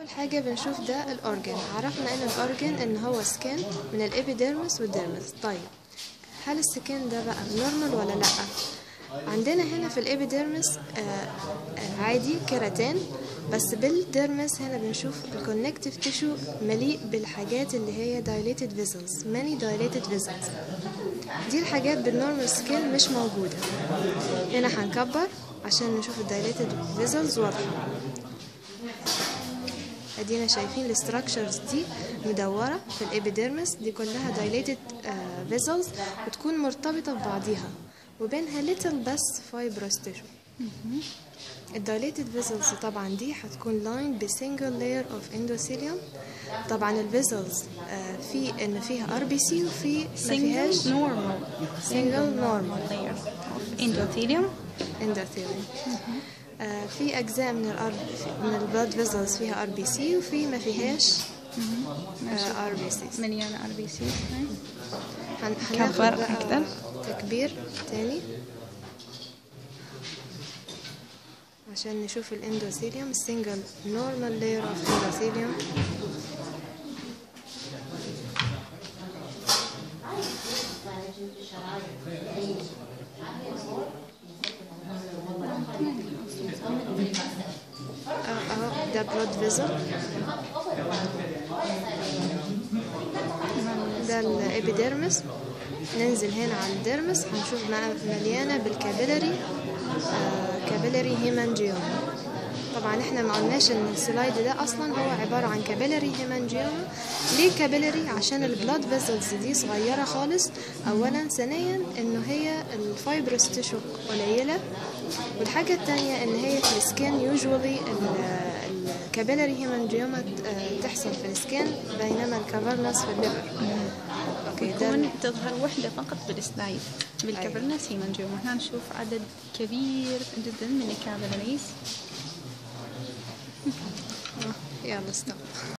أول حاجة بنشوف ده الأورجن عرفنا إن الأورجن إن هو سكين من الإبيديرمس والديرمس طيب هل السكين ده بقى نورمال ولا لأ؟ عندنا هنا في الإبيديرمس آه آه عادي كيراتين بس بالديرمس هنا بنشوف الكونكتيف تيشو مليء بالحاجات اللي هي dilated vessels many dilated vessels دي الحاجات بالنورمال سكين مش موجودة هنا هنكبر عشان نشوف الدايليتد فيزلز واضحة ادينا شايفين الاستراكشرز دي مدورة في الابيديرمس دي كلها dilated فيزلز وتكون مرتبطة ببعضيها وبينها little بس fibrous tissue الدايليتد فيزلز طبعا دي هتكون lined بسنجل layer of endothelium طبعا الفيزلز في ان فيها ار بي سي وفي ما فيهاش single normal single normal layer of endothelium endothelium آه في اجزاء من الار من البلاد فيزلز فيها ار بي سي وفي ما فيهاش ار بي سي مليانة ار بي سي هناخد كبر بقى أكتر. تكبير تاني عشان نشوف الاندوثيليوم السنجل نورمال لاير اوف اندوثيليوم اهو ده بلود فيزل ده الابيديرمس ننزل هنا على الديرمس هنشوف مع- مليانة بالكابيلاري آه كابيلاري هيمانجيوما طبعا احنا ما قلناش ان السلايد ده اصلا هو عبارة عن كابيلاري هيمانجيوما ليه كابيلاري عشان البلاد فيزلز دي صغيرة خالص اولا ثانيا انه هي الفايبرس تيشو قليلة والحاجة التانية ان هي في السكين يوجوالي الكابيلاري هيمانجيوما تحصل في السكين بينما الكافرنس في الليفر اوكي ده تكون تظهر وحدة فقط بالسلايد بالكابرنس هيمانجيوما هنا نشوف عدد كبير جدا من الكابرنيس يلا ستوب